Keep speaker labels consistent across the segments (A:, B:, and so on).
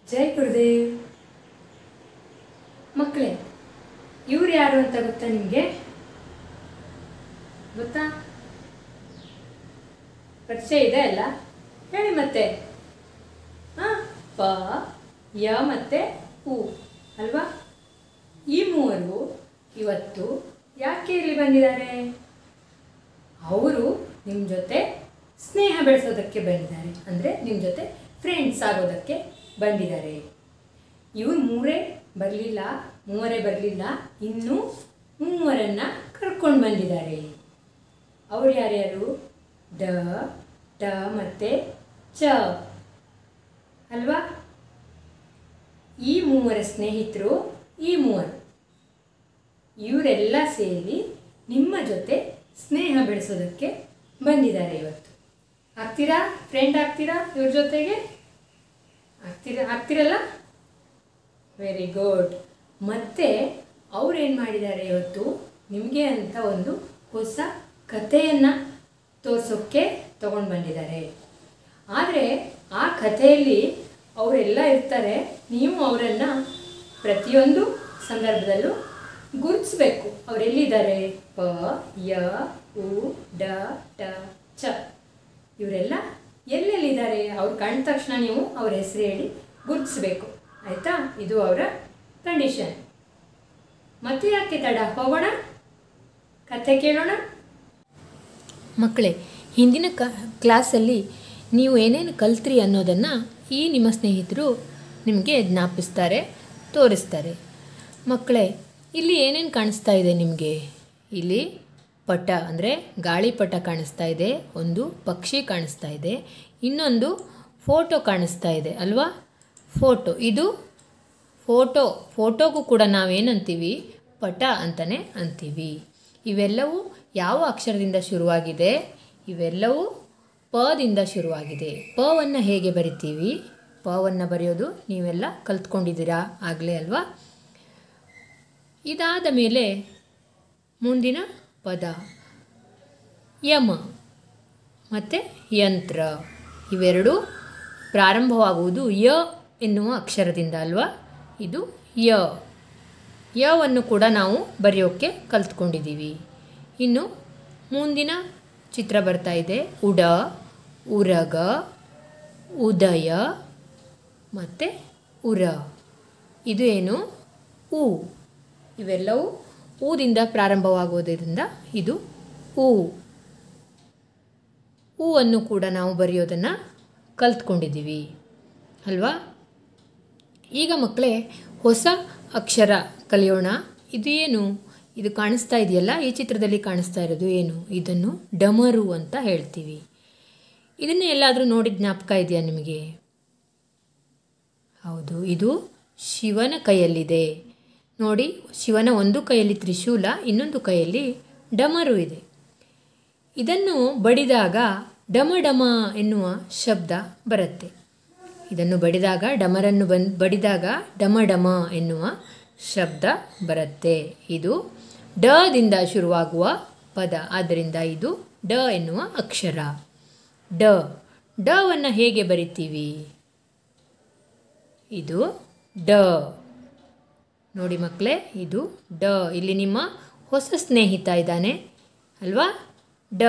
A: ಜೈ ಗುರುದೇವ್ ಮಕ್ಕಳೇ ಇವ್ರು ಯಾರು ಅಂತ ಗೊತ್ತಾ ನಿಮಗೆ ಗೊತ್ತಾ ಪರಿಚಯ ಇದೆ ಅಲ್ಲ ಹೇಳಿ ಮತ್ತೆ ಹಾಂ ಪ ಯ ಮತ್ತೆ ಉ ಅಲ್ವಾ ಈ ಮೂವರು ಇವತ್ತು ಯಾಕೆ ಇಲ್ಲಿ ಬಂದಿದ್ದಾರೆ ಅವರು ನಿಮ್ಮ ಜೊತೆ ಸ್ನೇಹ ಬೆಳೆಸೋದಕ್ಕೆ ಬಂದಿದ್ದಾರೆ ಅಂದರೆ ನಿಮ್ಮ ಜೊತೆ ಫ್ರೆಂಡ್ಸ್ ಆಗೋದಕ್ಕೆ ಬಂದಿದ್ದಾರೆ ಇವ್ರು ಮೂರೇ ಬರಲಿಲ್ಲ ಮೂವರೇ ಬರಲಿಲ್ಲ ಇನ್ನೂ ಮೂವರನ್ನು ಕರ್ಕೊಂಡು ಬಂದಿದ್ದಾರೆ ಅವ್ರು ಯಾರ್ಯಾರು ಡ ಟ ಮತ್ತು ಚ ಅಲ್ವಾ ಈ ಮೂವರ ಸ್ನೇಹಿತರು ಈ ಮೂವರು ಇವರೆಲ್ಲ ಸೇರಿ ನಿಮ್ಮ ಜೊತೆ ಸ್ನೇಹ ಬೆಳೆಸೋದಕ್ಕೆ ಬಂದಿದ್ದಾರೆ ಇವತ್ತು ಆಗ್ತೀರಾ ಫ್ರೆಂಡ್ ಆಗ್ತೀರಾ ಇವ್ರ ಜೊತೆಗೆ ಆಗ್ತೀರಾ ಆಗ್ತಿರಲ್ಲ ವೆರಿ ಗುಡ್ ಮತ್ತೆ ಅವ್ರು ಏನು ಮಾಡಿದ್ದಾರೆ ಇವತ್ತು ನಿಮಗೆ ಅಂತ ಒಂದು ಹೊಸ ಕಥೆಯನ್ನು ತೋರಿಸೋಕ್ಕೆ ತಗೊಂಡು ಬಂದಿದ್ದಾರೆ ಆದರೆ ಆ ಕಥೆಯಲ್ಲಿ ಅವರೆಲ್ಲ ಇರ್ತಾರೆ ನೀವು ಅವರನ್ನು ಪ್ರತಿಯೊಂದು ಸಂದರ್ಭದಲ್ಲೂ ಗುರುತಿಸ್ಬೇಕು ಅವರೆಲ್ಲಿದ್ದಾರೆ ಪ ಯ ಉ ಡ ಟ ಚ ಇವರೆಲ್ಲ ಎಲ್ಲೆಲ್ಲಿದ್ದಾರೆ ಅವ್ರು ಕಂಡ ತಕ್ಷಣ ನೀವು ಅವ್ರ ಹೆಸರು ಹೇಳಿ ಗುರುತಿಸ್ಬೇಕು ಆಯಿತಾ ಇದು ಅವರ ಕಂಡೀಷನ್ ಮತ್ತೆ ಯಾಕೆ ತಡ ಹೋಗೋಣ ಕಥೆ ಕೇಳೋಣ
B: ಮಕ್ಕಳೇ ಹಿಂದಿನ ಕ ಕ್ಲಾಸಲ್ಲಿ ನೀವು ಏನೇನು ಕಲ್ತ್ರಿ ಅನ್ನೋದನ್ನು ಈ ನಿಮ್ಮ ಸ್ನೇಹಿತರು ನಿಮಗೆ ಜ್ಞಾಪಿಸ್ತಾರೆ ತೋರಿಸ್ತಾರೆ ಮಕ್ಕಳೇ ಇಲ್ಲಿ ಏನೇನು ಕಾಣಿಸ್ತಾ ಇದೆ ನಿಮಗೆ ಇಲ್ಲಿ ಪಟ ಅಂದರೆ ಗಾಳಿಪಟ ಕಾಣಿಸ್ತಾ ಇದೆ ಒಂದು ಪಕ್ಷಿ ಕಾಣಿಸ್ತಾ ಇದೆ ಇನ್ನೊಂದು ಫೋಟೋ ಕಾಣಿಸ್ತಾ ಇದೆ ಅಲ್ವಾ ಫೋಟೋ ಇದು ಫೋಟೋ ಫೋಟೋಗೂ ಕೂಡ ನಾವೇನಂತೀವಿ ಪಟ ಅಂತಲೇ ಅಂತೀವಿ ಇವೆಲ್ಲವೂ ಯಾವ ಅಕ್ಷರದಿಂದ ಶುರುವಾಗಿದೆ ಇವೆಲ್ಲವೂ ಪದಿಂದ ಶುರುವಾಗಿದೆ ಪವನ್ನು ಹೇಗೆ ಬರಿತೀವಿ ಪವನ್ನು ಬರೆಯೋದು ನೀವೆಲ್ಲ ಕಲ್ತ್ಕೊಂಡಿದ್ದೀರಾ ಆಗಲೇ ಅಲ್ವಾ ಇದಾದ ಮೇಲೆ ಮುಂದಿನ ಪದ ಯಮ ಮತ್ತು ಯಂತ್ರ ಇವೆರಡು ಪ್ರಾರಂಭವಾಗುವುದು ಯ ಎನ್ನುವ ಅಕ್ಷರದಿಂದ ಅಲ್ವಾ ಇದು ಯ ಯವನ್ನು ಕೂಡ ನಾವು ಬರೆಯೋಕ್ಕೆ ಕಲ್ತ್ಕೊಂಡಿದ್ದೀವಿ ಇನ್ನು ಮುಂದಿನ ಚಿತ್ರ ಬರ್ತಾ ಇದೆ ಉಡ ಉರಗ ಉದಯ ಮತ್ತು ಉರ ಇದು ಏನು ಉ ಇವೆಲ್ಲವೂ ಊದಿಂದ ಪ್ರಾರಂಭವಾಗುವುದರಿಂದ ಇದು ಉ ಹೂವನ್ನು ಕೂಡ ನಾವು ಬರೆಯೋದನ್ನು ಕಲ್ತ್ಕೊಂಡಿದ್ದೀವಿ ಅಲ್ವಾ ಈಗ ಮಕ್ಕಳೇ ಹೊಸ ಅಕ್ಷರ ಕಲಿಯೋಣ ಇದು ಏನು ಇದು ಕಾಣಿಸ್ತಾ ಇದೆಯಲ್ಲ ಈ ಚಿತ್ರದಲ್ಲಿ ಕಾಣಿಸ್ತಾ ಇರೋದು ಏನು ಇದನ್ನು ಡಮರು ಅಂತ ಹೇಳ್ತೀವಿ ಇದನ್ನು ಎಲ್ಲಾದರೂ ನೋಡಿ ಜ್ಞಾಪಕ ಇದೆಯಾ ನಿಮಗೆ ಹೌದು ಇದು ಶಿವನ ಕೈಯಲ್ಲಿದೆ ನೋಡಿ ಶಿವನ ಒಂದು ಕೈಯಲ್ಲಿ ತ್ರಿಶೂಲ ಇನ್ನೊಂದು ಕೈಯಲ್ಲಿ ಡಮರು ಇದೆ ಇದನ್ನು ಬಡಿದಾಗ ಡಮ ಡಮ ಎನ್ನುವ ಶಬ್ದ ಬರುತ್ತೆ ಇದನ್ನು ಬಡಿದಾಗ ಡಮರನ್ನು ಬಂದ್ ಬಡಿದಾಗ ಡಮ ಡಮ ಎನ್ನುವ ಶಬ್ದ ಬರುತ್ತೆ ಇದು ಡದಿಂದ ಶುರುವಾಗುವ ಪದ ಆದ್ದರಿಂದ ಇದು ಡ ಎನ್ನುವ ಅಕ್ಷರ ಡ ಡವನ್ನು ಹೇಗೆ ಬರಿತೀವಿ ಇದು ಡ ನೋಡಿ ಮಕ್ಕಳೇ ಇದು ಡ ಇಲ್ಲಿ ನಿಮ್ಮ ಹೊಸ ಸ್ನೇಹಿತ ಇದ್ದಾನೆ ಅಲ್ವಾ ಡ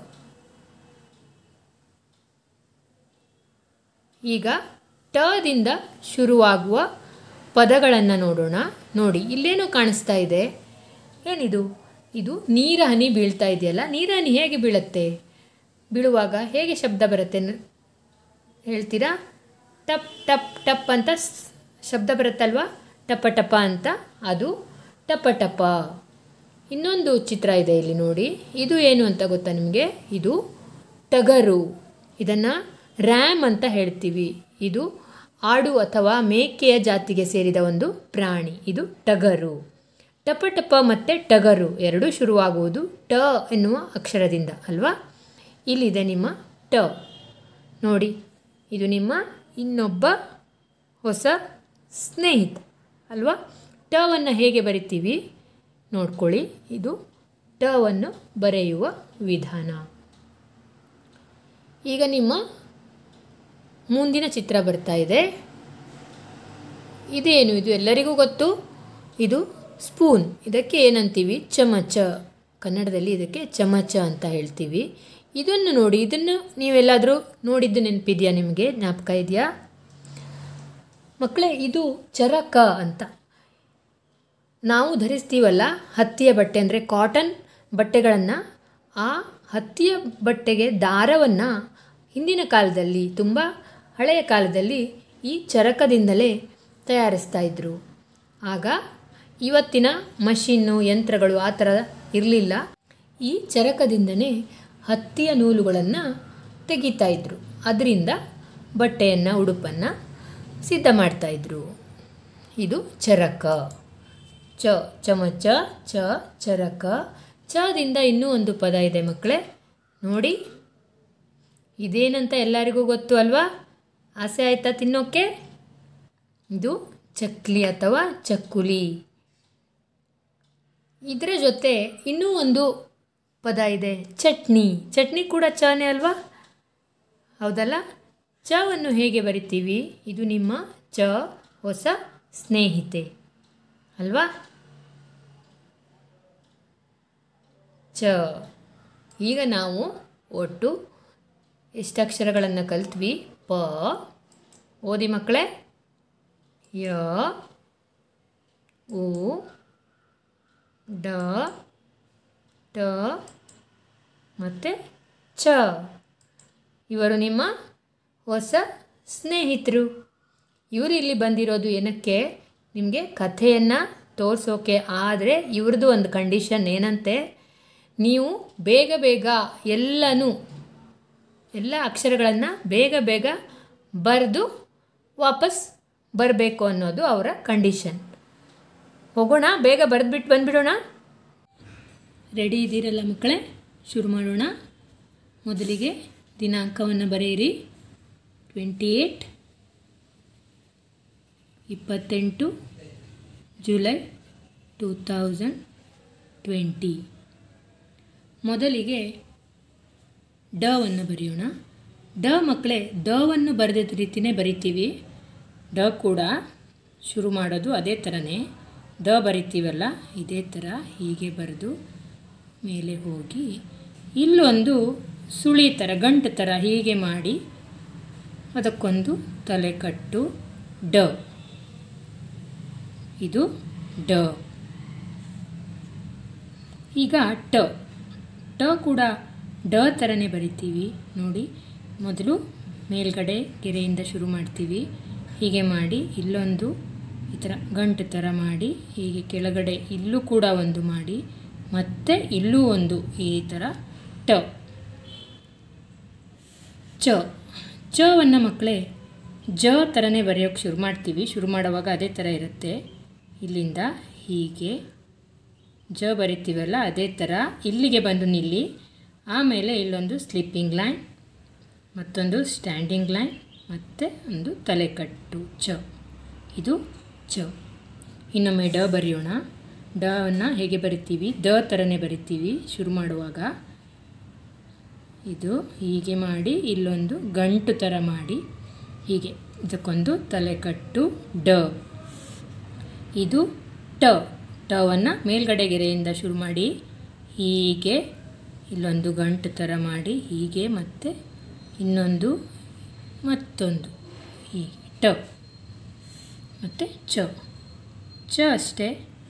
B: ಈಗ ಟದಿಂದ ಶುರುವಾಗುವ ಪದಗಳನ್ನು ನೋಡೋಣ ನೋಡಿ ಇಲ್ಲೇನೋ ಕಾಣಿಸ್ತಾ ಇದೆ ಏನಿದು ಇದು ನೀರ ಹನಿ ಬೀಳ್ತಾ ಇದೆಯಲ್ಲ ನೀರ ಹನಿ ಹೇಗೆ ಬೀಳುತ್ತೆ ಬೀಳುವಾಗ ಹೇಗೆ ಶಬ್ದ ಬರುತ್ತೆ ನ- ಹೇಳ್ತೀರಾ ಟಪ್ ಟಪ್ ಟಪ್ ಅಂತ ಸ್- ಶಬ್ದ ಬರುತ್ತಲ್ವಾ ಟಪ ಟಪ ಅಂತ ಅದು ಟಪ ಟಪ ಇನ್ನೊಂದು ಚಿತ್ರ ಇದೆ ಇಲ್ಲಿ ನೋಡಿ ಇದು ಏನು ಅಂತ ಗೊತ್ತಾ ನಿಮಗೆ ಇದು ಟಗರು ಇದನ್ನು ರ್ಯಾಮ್ ಅಂತ ಹೇಳ್ತೀವಿ ಇದು ಆಡು ಅಥವಾ ಮೇಕೆಯ ಜಾತಿಗೆ ಸೇರಿದ ಒಂದು ಪ್ರಾಣಿ ಇದು ಟಗರು ಟಪ ಟಪ ಮತ್ತು ಟಗರು ಎರಡೂ ಶುರುವಾಗುವುದು ಟ ಎನ್ನುವ ಅಕ್ಷರದಿಂದ ಅಲ್ವಾ ಇಲ್ಲಿದೆ ನಿಮ್ಮ ಟ ನೋಡಿ ಇದು ನಿಮ್ಮ ಇನ್ನೊಬ್ಬ ಹೊಸ ಸ್ನೇಹಿತ ಅಲ್ವಾ ಟವನ್ನು ಹೇಗೆ ಬರಿತೀವಿ ನೋಡ್ಕೊಳ್ಳಿ ಇದು ಟವನ್ನು ಬರೆಯುವ ವಿಧಾನ ಈಗ ನಿಮ್ಮ ಮುಂದಿನ ಚಿತ್ರ ಬರ್ತಾ ಇದೆ ಇದೇನು ಇದು ಎಲ್ಲರಿಗೂ ಗೊತ್ತು ಇದು ಸ್ಪೂನ್ ಇದಕ್ಕೆ ಏನಂತೀವಿ ಚಮಚ ಕನ್ನಡದಲ್ಲಿ ಇದಕ್ಕೆ ಚಮಚ ಅಂತ ಹೇಳ್ತೀವಿ ಇದನ್ನು ನೋಡಿ ಇದನ್ನು ನೀವೆಲ್ಲಾದರೂ ನೋಡಿದ್ದು ನೆನಪಿದೆಯಾ ನಿಮಗೆ ಜ್ಞಾಪಕ ಇದೆಯಾ ಮಕ್ಕಳೇ ಇದು ಚರಕ ಅಂತ ನಾವು ಧರಿಸ್ತೀವಲ್ಲ ಹತ್ತಿಯ ಬಟ್ಟೆ ಅಂದರೆ ಕಾಟನ್ ಬಟ್ಟೆಗಳನ್ನು ಆ ಹತ್ತಿಯ ಬಟ್ಟೆಗೆ ದಾರವನ್ನು ಹಿಂದಿನ ಕಾಲದಲ್ಲಿ ತುಂಬ ಹಳೆಯ ಕಾಲದಲ್ಲಿ ಈ ಚರಕದಿಂದಲೇ ತಯಾರಿಸ್ತಾ ಇದ್ದರು ಆಗ ಇವತ್ತಿನ ಮಷಿನ್ನು ಯಂತ್ರಗಳು ಆ ಥರ ಇರಲಿಲ್ಲ ಈ ಚರಕದಿಂದನೇ ಹತ್ತಿಯ ನೂಲುಗಳನ್ನು ತೆಗಿತಾ ಇದ್ರು ಅದರಿಂದ ಬಟ್ಟೆಯನ್ನು ಉಡುಪನ್ನು ಸಿದ್ಧ ಮಾಡ್ತಾಯಿದ್ರು ಇದು ಚರಕ ಚ ಚಮಚ ಚ ಚರಕ ಚದಿಂದ ಇನ್ನೂ ಒಂದು ಪದ ಇದೆ ಮಕ್ಕಳೇ ನೋಡಿ ಇದೇನಂತ ಎಲ್ಲರಿಗೂ ಗೊತ್ತು ಅಲ್ವಾ ಆಸೆ ಆಯ್ತಾ ತಿನ್ನೋಕ್ಕೆ ಇದು ಚಕ್ಲಿ ಅಥವಾ ಚಕ್ಕುಲಿ ಇದರ ಜೊತೆ ಇನ್ನೂ ಒಂದು ಪದ ಇದೆ ಚಟ್ನಿ ಚಟ್ನಿ ಕೂಡ ಚನೇ ಅಲ್ವಾ ಹೌದಲ್ಲ ಚವನ್ನು ಹೇಗೆ ಬರಿತೀವಿ ಇದು ನಿಮ್ಮ ಚ ಹೊಸ ಸ್ನೇಹಿತೆ ಅಲ್ವಾ ಚ ಈಗ ನಾವು ಒಟ್ಟು ಎಷ್ಟು ಅಕ್ಷರಗಳನ್ನು ಕಲ್ತ್ವಿ ಪ ಓದಿ ಮಕ್ಕಳೇ ಯ ಉ ಡ ಟ ಮತ್ತು ಚ ಇವರು ನಿಮ್ಮ ಹೊಸ ಸ್ನೇಹಿತರು ಇವರು ಇಲ್ಲಿ ಬಂದಿರೋದು ಏನಕ್ಕೆ ನಿಮಗೆ ಕಥೆಯನ್ನು ತೋರಿಸೋಕೆ ಆದರೆ ಇವ್ರದ್ದು ಒಂದು ಕಂಡೀಷನ್ ಏನಂತೆ ನೀವು ಬೇಗ ಬೇಗ ಎಲ್ಲನೂ ಎಲ್ಲ ಅಕ್ಷರಗಳನ್ನು ಬೇಗ ಬೇಗ ಬರೆದು ವಾಪಸ್ ಬರಬೇಕು ಅನ್ನೋದು ಅವರ ಕಂಡೀಷನ್ ಹೋಗೋಣ ಬೇಗ ಬರೆದ್ಬಿಟ್ಟು ಬಂದುಬಿಡೋಣ ರೆಡಿ ಇದ್ದೀರಲ್ಲ ಮಕ್ಕಳೇ ಶುರು ಮಾಡೋಣ ಮೊದಲಿಗೆ ದಿನಾಂಕವನ್ನು ಬರೆಯಿರಿ ಟ್ವೆಂಟಿ ಏಯ್ಟ್ ಇಪ್ಪತ್ತೆಂಟು ಜುಲೈ ಟೂ ತೌಸಂಡ್ ಟ್ವೆಂಟಿ ಮೊದಲಿಗೆ ಡವನ್ನು ಬರೆಯೋಣ ಡ ಮಕ್ಕಳೇ ಡವನ್ನು ಬರೆದ ರೀತಿಯೇ ಬರಿತೀವಿ ಡ ಕೂಡ ಶುರು ಮಾಡೋದು ಅದೇ ಥರನೇ ಡ ಬರಿತೀವಲ್ಲ ಇದೇ ಥರ ಹೀಗೆ ಬರೆದು ಮೇಲೆ ಹೋಗಿ ಇಲ್ಲೊಂದು ಸುಳಿ ಥರ ಗಂಟು ಥರ ಹೀಗೆ ಮಾಡಿ ಅದಕ್ಕೊಂದು ತಲೆ ಕಟ್ಟು ಡ ಇದು ಡ ಈಗ ಟ ಟ ಕೂಡ ಡ ಥರನೇ ಬರಿತೀವಿ ನೋಡಿ ಮೊದಲು ಮೇಲ್ಗಡೆ ಗೆರೆಯಿಂದ ಶುರು ಮಾಡ್ತೀವಿ ಹೀಗೆ ಮಾಡಿ ಇಲ್ಲೊಂದು ಈ ಥರ ಗಂಟು ಥರ ಮಾಡಿ ಹೀಗೆ ಕೆಳಗಡೆ ಇಲ್ಲೂ ಕೂಡ ಒಂದು ಮಾಡಿ ಮತ್ತೆ ಇಲ್ಲೂ ಒಂದು ಈ ಥರ ಟ ಚ ಚವನ್ನು ಮಕ್ಕಳೇ ಜ ಥರನೇ ಬರೆಯೋಕ್ಕೆ ಶುರು ಮಾಡ್ತೀವಿ ಶುರು ಮಾಡುವಾಗ ಅದೇ ಥರ ಇರುತ್ತೆ ಇಲ್ಲಿಂದ ಹೀಗೆ ಜ ಬರಿತೀವಲ್ಲ ಅದೇ ಥರ ಇಲ್ಲಿಗೆ ಬಂದು ನಿಲ್ಲಿ ಆಮೇಲೆ ಇಲ್ಲೊಂದು ಸ್ಲಿಪ್ಪಿಂಗ್ ಲೈನ್ ಮತ್ತೊಂದು ಸ್ಟ್ಯಾಂಡಿಂಗ್ ಲೈನ್ ಮತ್ತು ಒಂದು ತಲೆಕಟ್ಟು ಚ ಇದು ಚ ಇನ್ನೊಮ್ಮೆ ಡ ಬರೆಯೋಣ ಡವನ್ನು ಹೇಗೆ ಬರಿತೀವಿ ದ ಥರನೇ ಬರಿತೀವಿ ಶುರು ಮಾಡುವಾಗ ಇದು ಹೀಗೆ ಮಾಡಿ ಇಲ್ಲೊಂದು ಗಂಟು ಥರ ಮಾಡಿ ಹೀಗೆ ಇದಕ್ಕೊಂದು ತಲೆಕಟ್ಟು ಡ ಇದು ಟ ಟವನ್ನು ಮೇಲ್ಗಡೆ ಗೆರೆಯಿಂದ ಶುರು ಮಾಡಿ ಹೀಗೆ ಇಲ್ಲೊಂದು ಗಂಟು ಥರ ಮಾಡಿ ಹೀಗೆ ಮತ್ತು ಇನ್ನೊಂದು ಮತ್ತೊಂದು ಹೀಗೆ ಟ ಮತ್ತು ಚ ಚ ಅಷ್ಟೇ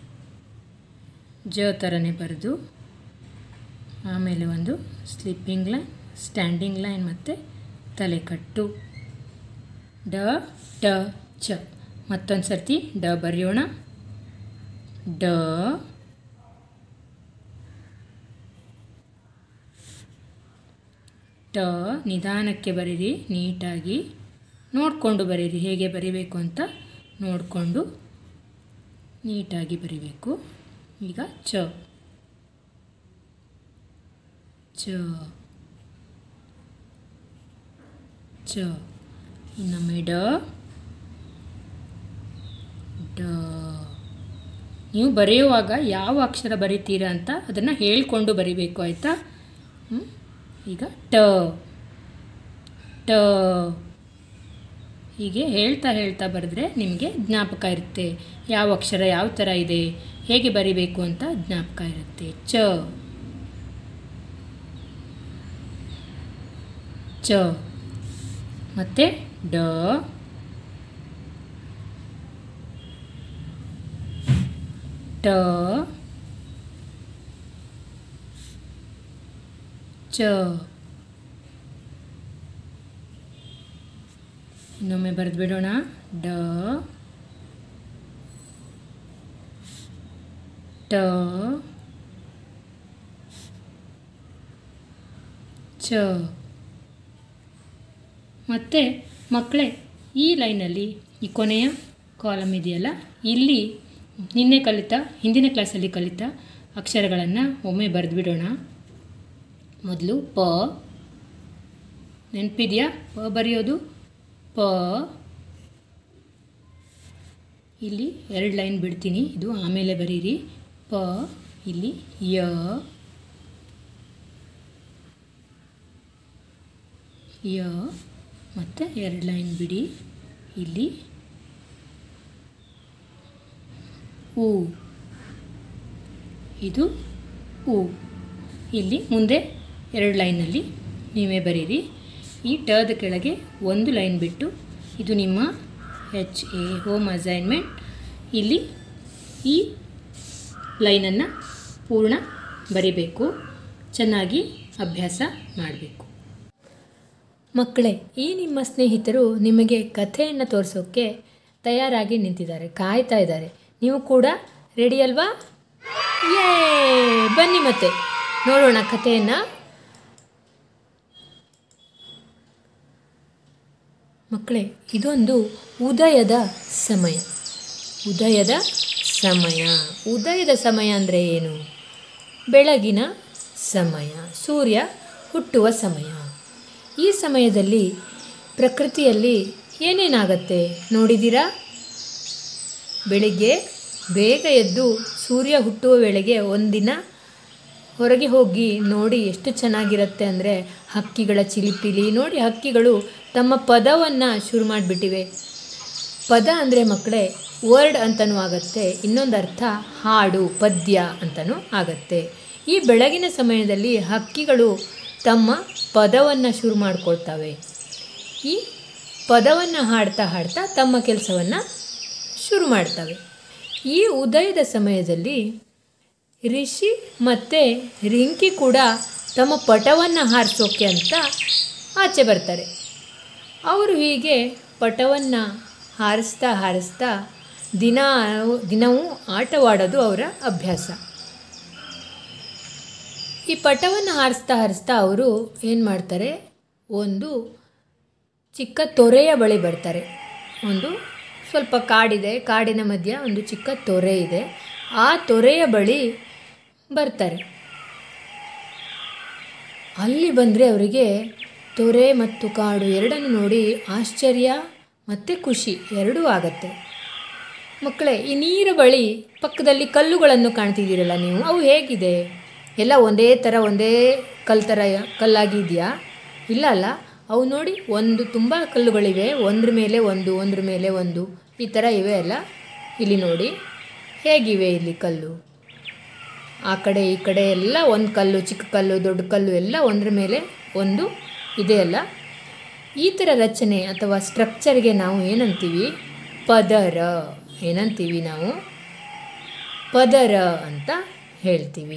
B: ಜ ಥರನೇ ಬರೆದು ಆಮೇಲೆ ಒಂದು ಸ್ಲಿಪ್ಪಿಂಗ್ ಲೈನ್ ಸ್ಟ್ಯಾಂಡಿಂಗ್ ಲೈನ್ ಮತ್ತು ತಲೆಕಟ್ಟು ಡ ಟ ಚ ಮತ್ತೊಂದು ಸರ್ತಿ ಡ ಬರೆಯೋಣ ಡ ಟ ನಿಧಾನಕ್ಕೆ ಬರೀರಿ ನೀಟಾಗಿ ನೋಡಿಕೊಂಡು ಬರೀರಿ ಹೇಗೆ ಬರಿಬೇಕು ಅಂತ ನೋಡಿಕೊಂಡು ನೀಟಾಗಿ ಬರಿಬೇಕು ಈಗ ಚ ಚ ಚ ಇನ್ನೊಮ್ಮೆ ಡ ಡ ನೀವು ಬರೆಯುವಾಗ ಯಾವ ಅಕ್ಷರ ಬರಿತೀರಾ ಅಂತ ಅದನ್ನು ಹೇಳಿಕೊಂಡು ಬರಿಬೇಕು ಆಯಿತಾ ಹ್ಮ್? ಈಗ ಟ ಟ ಹೀಗೆ ಹೇಳ್ತಾ ಹೇಳ್ತಾ ಬರೆದ್ರೆ ನಿಮಗೆ ಜ್ಞಾಪಕ ಇರುತ್ತೆ ಯಾವ ಅಕ್ಷರ ಯಾವ ಥರ ಇದೆ ಹೇಗೆ ಬರಿಬೇಕು ಅಂತ ಜ್ಞಾಪಕ ಇರುತ್ತೆ ಚ ಚ ಮತ್ತು ಡ ಟ ಚ ಇನ್ನೊಮ್ಮೆ ಬರೆದು ಬಿಡೋಣ ಡ ಟ ಚ ಮತ್ತು ಮಕ್ಕಳೇ ಈ ಲೈನಲ್ಲಿ ಈ ಕೊನೆಯ ಕಾಲಮ್ ಇದೆಯಲ್ಲ ಇಲ್ಲಿ ನಿನ್ನೆ ಕಲಿತ ಹಿಂದಿನ ಕ್ಲಾಸಲ್ಲಿ ಕಲಿತ ಅಕ್ಷರಗಳನ್ನು ಒಮ್ಮೆ ಬರೆದು ಬಿಡೋಣ ಮೊದಲು ಪ ನೆನಪಿದೆಯಾ ಪ ಬರೆಯೋದು ಪ ಇಲ್ಲಿ ಎರಡು ಲೈನ್ ಬಿಡ್ತೀನಿ ಇದು ಆಮೇಲೆ ಬರೀರಿ ಪ ಇಲ್ಲಿ ಯ ಯ ಮತ್ತು ಎರಡು ಲೈನ್ ಬಿಡಿ ಇಲ್ಲಿ ಉ ಇದು ಉ ಇಲ್ಲಿ ಮುಂದೆ ಎರಡು ಲೈನಲ್ಲಿ ನೀವೇ ಬರೀರಿ ಈ ಟದ ಕೆಳಗೆ ಒಂದು ಲೈನ್ ಬಿಟ್ಟು ಇದು ನಿಮ್ಮ ಎಚ್ ಎ ಹೋಮ್ ಅಸೈನ್ಮೆಂಟ್ ಇಲ್ಲಿ ಈ ಲೈನನ್ನು ಪೂರ್ಣ ಬರಿಬೇಕು ಚೆನ್ನಾಗಿ ಅಭ್ಯಾಸ ಮಾಡಬೇಕು ಮಕ್ಕಳೇ ಈ ನಿಮ್ಮ ಸ್ನೇಹಿತರು ನಿಮಗೆ ಕಥೆಯನ್ನು ತೋರಿಸೋಕ್ಕೆ ತಯಾರಾಗಿ ನಿಂತಿದ್ದಾರೆ ಕಾಯ್ತಾ ಇದ್ದಾರೆ ನೀವು ಕೂಡ ರೆಡಿ ಅಲ್ವಾ ಯೇ ಬನ್ನಿ ಮತ್ತೆ ನೋಡೋಣ ಕಥೆಯನ್ನು ಮಕ್ಕಳೇ ಇದೊಂದು ಉದಯದ ಸಮಯ ಉದಯದ ಸಮಯ ಉದಯದ ಸಮಯ ಅಂದರೆ ಏನು ಬೆಳಗಿನ ಸಮಯ ಸೂರ್ಯ ಹುಟ್ಟುವ ಸಮಯ ಈ ಸಮಯದಲ್ಲಿ ಪ್ರಕೃತಿಯಲ್ಲಿ ಏನೇನಾಗತ್ತೆ ನೋಡಿದ್ದೀರಾ ಬೆಳಿಗ್ಗೆ ಬೇಗ ಎದ್ದು ಸೂರ್ಯ ಹುಟ್ಟುವ ವೇಳೆಗೆ ಒಂದಿನ ಹೊರಗೆ ಹೋಗಿ ನೋಡಿ ಎಷ್ಟು ಚೆನ್ನಾಗಿರುತ್ತೆ ಅಂದರೆ ಹಕ್ಕಿಗಳ ಚಿಲಿಪಿಲಿ ನೋಡಿ ಹಕ್ಕಿಗಳು ತಮ್ಮ ಪದವನ್ನು ಶುರು ಮಾಡಿಬಿಟ್ಟಿವೆ ಪದ ಅಂದರೆ ಮಕ್ಕಳೇ ವರ್ಡ್ ಅಂತಲೂ ಆಗತ್ತೆ ಇನ್ನೊಂದು ಅರ್ಥ ಹಾಡು ಪದ್ಯ ಅಂತಲೂ ಆಗತ್ತೆ ಈ ಬೆಳಗಿನ ಸಮಯದಲ್ಲಿ ಹಕ್ಕಿಗಳು ತಮ್ಮ ಪದವನ್ನು ಶುರು ಮಾಡ್ಕೊಳ್ತವೆ ಈ ಪದವನ್ನು ಹಾಡ್ತಾ ಹಾಡ್ತಾ ತಮ್ಮ ಕೆಲಸವನ್ನು ಶುರು ಮಾಡ್ತವೆ ಈ ಉದಯದ ಸಮಯದಲ್ಲಿ ರಿಷಿ ಮತ್ತು ರಿಂಕಿ ಕೂಡ ತಮ್ಮ ಪಟವನ್ನು ಹಾರಿಸೋಕೆ ಅಂತ ಆಚೆ ಬರ್ತಾರೆ ಅವರು ಹೀಗೆ ಪಟವನ್ನು ಹಾರಿಸ್ತಾ ಹಾರಿಸ್ತಾ ದಿನ ದಿನವೂ ಆಟವಾಡೋದು ಅವರ ಅಭ್ಯಾಸ ಈ ಪಟವನ್ನು ಹಾರಿಸ್ತಾ ಹಾರಿಸ್ತಾ ಅವರು ಏನು ಮಾಡ್ತಾರೆ ಒಂದು ಚಿಕ್ಕ ತೊರೆಯ ಬಳಿ ಬರ್ತಾರೆ ಒಂದು ಸ್ವಲ್ಪ ಕಾಡಿದೆ ಕಾಡಿನ ಮಧ್ಯ ಒಂದು ಚಿಕ್ಕ ತೊರೆ ಇದೆ ಆ ತೊರೆಯ ಬಳಿ ಬರ್ತಾರೆ ಅಲ್ಲಿ ಬಂದರೆ ಅವರಿಗೆ ತೊರೆ ಮತ್ತು ಕಾಡು ಎರಡನ್ನು ನೋಡಿ ಆಶ್ಚರ್ಯ ಮತ್ತು ಖುಷಿ ಎರಡೂ ಆಗತ್ತೆ ಮಕ್ಕಳೇ ಈ ನೀರ ಬಳಿ ಪಕ್ಕದಲ್ಲಿ ಕಲ್ಲುಗಳನ್ನು ಕಾಣ್ತಿದ್ದೀರಲ್ಲ ನೀವು ಅವು ಹೇಗಿದೆ ಎಲ್ಲ ಒಂದೇ ಥರ ಒಂದೇ ಕಲ್ಲು ಥರ ಕಲ್ಲಾಗಿದೆಯಾ ಇಲ್ಲ ಅಲ್ಲ ಅವು ನೋಡಿ ಒಂದು ತುಂಬ ಕಲ್ಲುಗಳಿವೆ ಒಂದ್ರ ಮೇಲೆ ಒಂದು ಒಂದ್ರ ಮೇಲೆ ಒಂದು ಈ ಥರ ಇವೆ ಅಲ್ಲ ಇಲ್ಲಿ ನೋಡಿ ಹೇಗಿವೆ ಇಲ್ಲಿ ಕಲ್ಲು ಆ ಕಡೆ ಈ ಕಡೆ ಎಲ್ಲ ಒಂದು ಕಲ್ಲು ಚಿಕ್ಕ ಕಲ್ಲು ದೊಡ್ಡ ಕಲ್ಲು ಎಲ್ಲ ಒಂದ್ರ ಮೇಲೆ ಒಂದು ಇದೆಯಲ್ಲ ಈ ಥರ ರಚನೆ ಅಥವಾ ಸ್ಟ್ರಕ್ಚರ್ಗೆ ನಾವು ಏನಂತೀವಿ ಪದರ ಏನಂತೀವಿ ನಾವು ಪದರ ಅಂತ ಹೇಳ್ತೀವಿ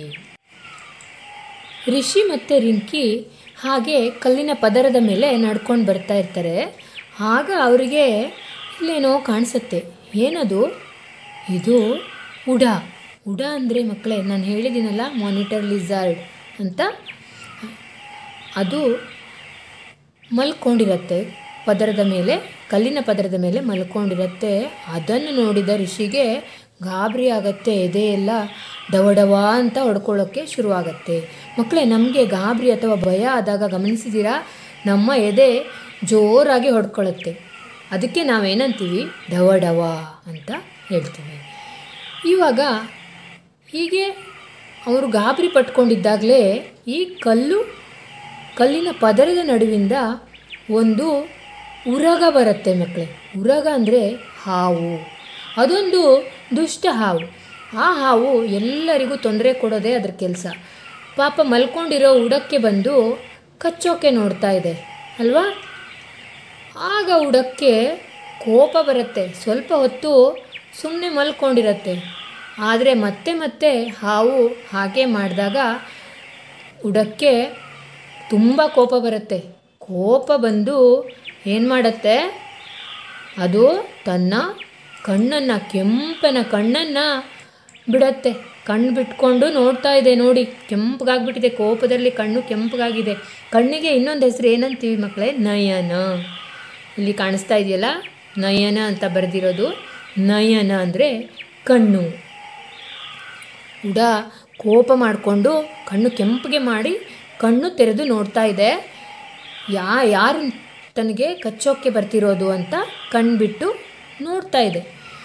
B: ರಿಷಿ ಮತ್ತು ರಿಂಕಿ ಹಾಗೆ ಕಲ್ಲಿನ ಪದರದ ಮೇಲೆ ನಡ್ಕೊಂಡು ಬರ್ತಾ ಇರ್ತಾರೆ ಆಗ ಅವರಿಗೆ ಇಲ್ಲೇನೋ ಕಾಣಿಸುತ್ತೆ ಏನದು ಇದು ಉಡ ಉಡ ಅಂದರೆ ಮಕ್ಕಳೇ ನಾನು ಹೇಳಿದ್ದೀನಲ್ಲ ಮಾನಿಟರ್ ಲಿಝಾರ್ಡ್ ಅಂತ ಅದು ಮಲ್ಕೊಂಡಿರತ್ತೆ ಪದರದ ಮೇಲೆ ಕಲ್ಲಿನ ಪದರದ ಮೇಲೆ ಮಲ್ಕೊಂಡಿರತ್ತೆ ಅದನ್ನು ನೋಡಿದ ಋಷಿಗೆ ಗಾಬರಿ ಆಗತ್ತೆ ಎದೆ ಎಲ್ಲ ಡವಡವ ಅಂತ ಹೊಡ್ಕೊಳ್ಳೋಕ್ಕೆ ಶುರುವಾಗತ್ತೆ ಮಕ್ಕಳೇ ನಮಗೆ ಗಾಬರಿ ಅಥವಾ ಭಯ ಆದಾಗ ಗಮನಿಸಿದ್ದೀರಾ ನಮ್ಮ ಎದೆ ಜೋರಾಗಿ ಹೊಡ್ಕೊಳ್ಳುತ್ತೆ ಅದಕ್ಕೆ ನಾವೇನಂತೀವಿ ಡವ ಡವ ಅಂತ ಹೇಳ್ತೀವಿ ಇವಾಗ ಹೀಗೆ ಅವರು ಗಾಬರಿ ಪಟ್ಕೊಂಡಿದ್ದಾಗಲೇ ಈ ಕಲ್ಲು ಕಲ್ಲಿನ ಪದರದ ನಡುವಿಂದ ಒಂದು ಉರಗ ಬರುತ್ತೆ ಮಕ್ಕಳೇ ಉರಗ ಅಂದರೆ ಹಾವು ಅದೊಂದು ದುಷ್ಟ ಹಾವು ಆ ಹಾವು ಎಲ್ಲರಿಗೂ ತೊಂದರೆ ಕೊಡೋದೇ ಅದ್ರ ಕೆಲಸ ಪಾಪ ಮಲ್ಕೊಂಡಿರೋ ಉಡಕ್ಕೆ ಬಂದು ಕಚ್ಚೋಕೆ ನೋಡ್ತಾ ಇದೆ ಅಲ್ವಾ ಆಗ ಉಡಕ್ಕೆ ಕೋಪ ಬರುತ್ತೆ ಸ್ವಲ್ಪ ಹೊತ್ತು ಸುಮ್ಮನೆ ಮಲ್ಕೊಂಡಿರತ್ತೆ ಆದರೆ ಮತ್ತೆ ಮತ್ತೆ ಹಾವು ಹಾಗೆ ಮಾಡಿದಾಗ ಉಡಕ್ಕೆ ತುಂಬ ಕೋಪ ಬರುತ್ತೆ ಕೋಪ ಬಂದು ಏನು ಮಾಡುತ್ತೆ ಅದು ತನ್ನ ಕಣ್ಣನ್ನು ಕೆಂಪನ ಕಣ್ಣನ್ನು ಬಿಡತ್ತೆ ಕಣ್ಣು ಬಿಟ್ಕೊಂಡು ನೋಡ್ತಾ ಇದೆ ನೋಡಿ ಕೆಂಪಗಾಗ್ಬಿಟ್ಟಿದೆ ಕೋಪದಲ್ಲಿ ಕಣ್ಣು ಕೆಂಪಗಾಗಿದೆ ಕಣ್ಣಿಗೆ ಇನ್ನೊಂದು ಹೆಸರು ಏನಂತೀವಿ ಮಕ್ಕಳೇ ನಯನ ಇಲ್ಲಿ ಕಾಣಿಸ್ತಾ ಇದೆಯಲ್ಲ ನಯನ ಅಂತ ಬರೆದಿರೋದು ನಯನ ಅಂದರೆ ಕಣ್ಣು ಉಡ ಕೋಪ ಮಾಡಿಕೊಂಡು ಕಣ್ಣು ಕೆಂಪಗೆ ಮಾಡಿ ಕಣ್ಣು ತೆರೆದು ನೋಡ್ತಾ ಇದೆ ಯಾ ಯಾರು ತನಗೆ ಕಚ್ಚೋಕ್ಕೆ ಬರ್ತಿರೋದು ಅಂತ ಕಣ್ಬಿಟ್ಟು ನೋಡ್ತಾ ಇದೆ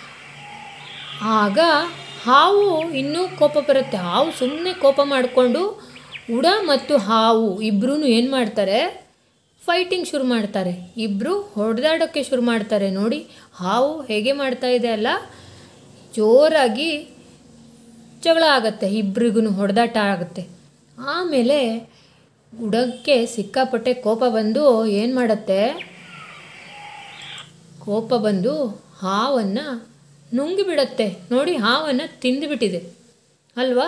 B: ಆಗ ಹಾವು ಇನ್ನೂ ಕೋಪ ಬರುತ್ತೆ ಹಾವು ಸುಮ್ಮನೆ ಕೋಪ ಮಾಡಿಕೊಂಡು ಉಡ ಮತ್ತು ಹಾವು ಇಬ್ಬರೂ ಏನು ಮಾಡ್ತಾರೆ ಫೈಟಿಂಗ್ ಶುರು ಮಾಡ್ತಾರೆ ಇಬ್ಬರು ಹೊಡೆದಾಡೋಕ್ಕೆ ಶುರು ಮಾಡ್ತಾರೆ ನೋಡಿ ಹಾವು ಹೇಗೆ ಮಾಡ್ತಾ ಇದೆ ಅಲ್ಲ ಜೋರಾಗಿ ಜಗಳ ಆಗತ್ತೆ ಇಬ್ರಿಗೂ ಹೊಡೆದಾಟ ಆಗುತ್ತೆ ಆಮೇಲೆ ಉಡಕ್ಕೆ ಸಿಕ್ಕಾಪಟ್ಟೆ ಕೋಪ ಬಂದು ಏನು ಮಾಡತ್ತೆ ಕೋಪ ಬಂದು ಹಾವನ್ನು ನುಂಗಿಬಿಡತ್ತೆ ನೋಡಿ ಹಾವನ್ನು ತಿಂದುಬಿಟ್ಟಿದೆ ಅಲ್ವಾ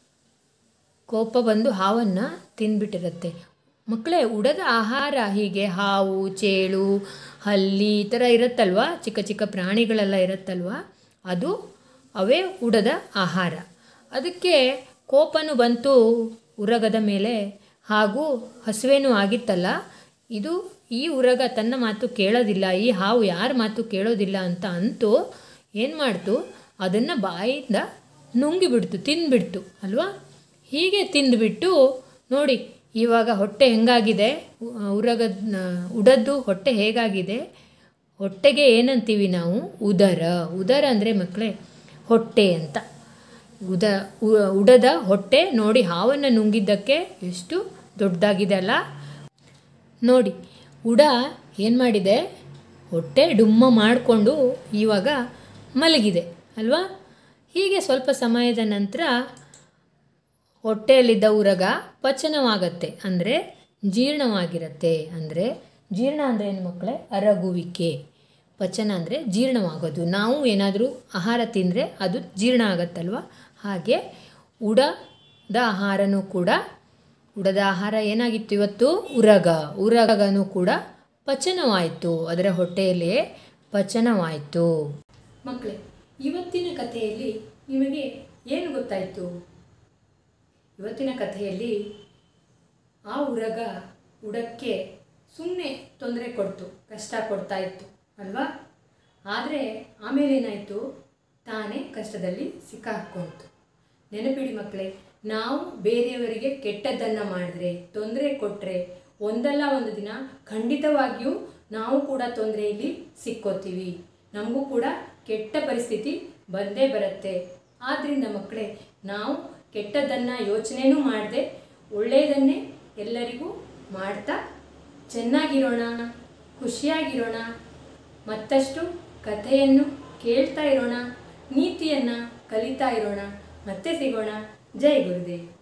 B: ಕೋಪ ಬಂದು ಹಾವನ್ನು ತಿಂದ್ಬಿಟ್ಟಿರತ್ತೆ ಮಕ್ಕಳೇ ಉಡದ ಆಹಾರ ಹೀಗೆ ಹಾವು ಚೇಳು ಹಲ್ಲಿ ಈ ಥರ ಇರುತ್ತಲ್ವ ಚಿಕ್ಕ ಚಿಕ್ಕ ಪ್ರಾಣಿಗಳೆಲ್ಲ ಇರುತ್ತಲ್ವ ಅದು ಅವೇ ಉಡದ ಆಹಾರ ಅದಕ್ಕೆ ಕೋಪನು ಬಂತು ಉರಗದ ಮೇಲೆ ಹಾಗೂ ಹಸುವೇನೂ ಆಗಿತ್ತಲ್ಲ ಇದು ಈ ಉರಗ ತನ್ನ ಮಾತು ಕೇಳೋದಿಲ್ಲ ಈ ಹಾವು ಯಾರ ಮಾತು ಕೇಳೋದಿಲ್ಲ ಅಂತ ಅಂತೂ ಏನು ಮಾಡ್ತು ಅದನ್ನು ಬಾಯಿಂದ ನುಂಗಿಬಿಡ್ತು ತಿಂದ್ಬಿಡ್ತು ಅಲ್ವಾ ಹೀಗೆ ತಿಂದುಬಿಟ್ಟು ನೋಡಿ ಇವಾಗ ಹೊಟ್ಟೆ ಹೆಂಗಾಗಿದೆ ಉ- ಉರಗದ ಉಡದ್ದು ಹೊಟ್ಟೆ ಹೇಗಾಗಿದೆ ಹೊಟ್ಟೆಗೆ ಏನಂತೀವಿ ನಾವು ಉದರ ಉದರ ಅಂದರೆ ಮಕ್ಕಳೇ ಹೊಟ್ಟೆ ಅಂತ ಉದ ಉ- ಉಡದ ಹೊಟ್ಟೆ ನೋಡಿ ಹಾವನ್ನು ನುಂಗಿದ್ದಕ್ಕೆ ಎಷ್ಟು ದೊಡ್ಡದಾಗಿದೆ ಅಲ್ಲ ನೋಡಿ ಉಡ ಏನು ಮಾಡಿದೆ ಹೊಟ್ಟೆ ಡುಮ್ಮ ಮಾಡಿಕೊಂಡು ಇವಾಗ ಮಲಗಿದೆ ಅಲ್ವಾ ಹೀಗೆ ಸ್ವಲ್ಪ ಸಮಯದ ನಂತರ ಹೊಟ್ಟೆಯಲ್ಲಿದ್ದ ಉರಗ ಪಚನವಾಗತ್ತೆ ಅಂದರೆ ಜೀರ್ಣವಾಗಿರುತ್ತೆ ಅಂದರೆ ಜೀರ್ಣ ಅಂದರೆ ಏನು ಮಕ್ಕಳೇ ಅರಗುವಿಕೆ ಪಚನ ಅಂದರೆ ಜೀರ್ಣವಾಗೋದು ನಾವು ಏನಾದರೂ ಆಹಾರ ತಿಂದರೆ ಅದು ಜೀರ್ಣ ಆಗತ್ತಲ್ವ ಹಾಗೆ ಉಡದ ಆಹಾರನೂ ಕೂಡ ಉಡದ ಆಹಾರ ಏನಾಗಿತ್ತು ಇವತ್ತು ಉರಗ ಉರಗನೂ ಕೂಡ ಪಚನವಾಯಿತು ಅದರ ಹೊಟ್ಟೆಯಲ್ಲೇ ಪಚನವಾಯಿತು
A: ಮಕ್ಕಳೇ ಇವತ್ತಿನ ಕಥೆಯಲ್ಲಿ ನಿಮಗೆ ಏನು ಗೊತ್ತಾಯಿತು ಇವತ್ತಿನ ಕಥೆಯಲ್ಲಿ ಆ ಉರಗ ಉಡಕ್ಕೆ ಸುಮ್ಮನೆ ತೊಂದರೆ ಕೊಡ್ತು ಕಷ್ಟ ಕೊಡ್ತಾ ಇತ್ತು ಅಲ್ವಾ ಆದರೆ ಆಮೇಲೆ ಏನಾಯಿತು ತಾನೇ ಕಷ್ಟದಲ್ಲಿ ಸಿಕ್ಕಾಕ್ಕೊಳ್ತು ನೆನಪಿಡಿ ಮಕ್ಕಳೇ ನಾವು ಬೇರೆಯವರಿಗೆ ಕೆಟ್ಟದ್ದನ್ನು ಮಾಡಿದ್ರೆ ತೊಂದರೆ ಕೊಟ್ಟರೆ ಒಂದಲ್ಲ ಒಂದು ದಿನ ಖಂಡಿತವಾಗಿಯೂ ನಾವು ಕೂಡ ತೊಂದರೆಯಲ್ಲಿ ಸಿಕ್ಕೋತೀವಿ ನಮಗೂ ಕೂಡ ಕೆಟ್ಟ ಪರಿಸ್ಥಿತಿ ಬಂದೇ ಬರುತ್ತೆ ಆದ್ದರಿಂದ ಮಕ್ಕಳೇ ನಾವು ಕೆಟ್ಟದ್ದನ್ನು ಯೋಚನೆನೂ ಮಾಡದೆ ಒಳ್ಳೆಯದನ್ನೇ ಎಲ್ಲರಿಗೂ ಮಾಡ್ತಾ ಚೆನ್ನಾಗಿರೋಣ ಖುಷಿಯಾಗಿರೋಣ ಮತ್ತಷ್ಟು ಕಥೆಯನ್ನು ಕೇಳ್ತಾ ಇರೋಣ ನೀತಿಯನ್ನು ಕಲಿತಾ ಇರೋಣ ಮತ್ತೆ ಸಿಗೋಣ ಜೈ ಗುರುದೇವ್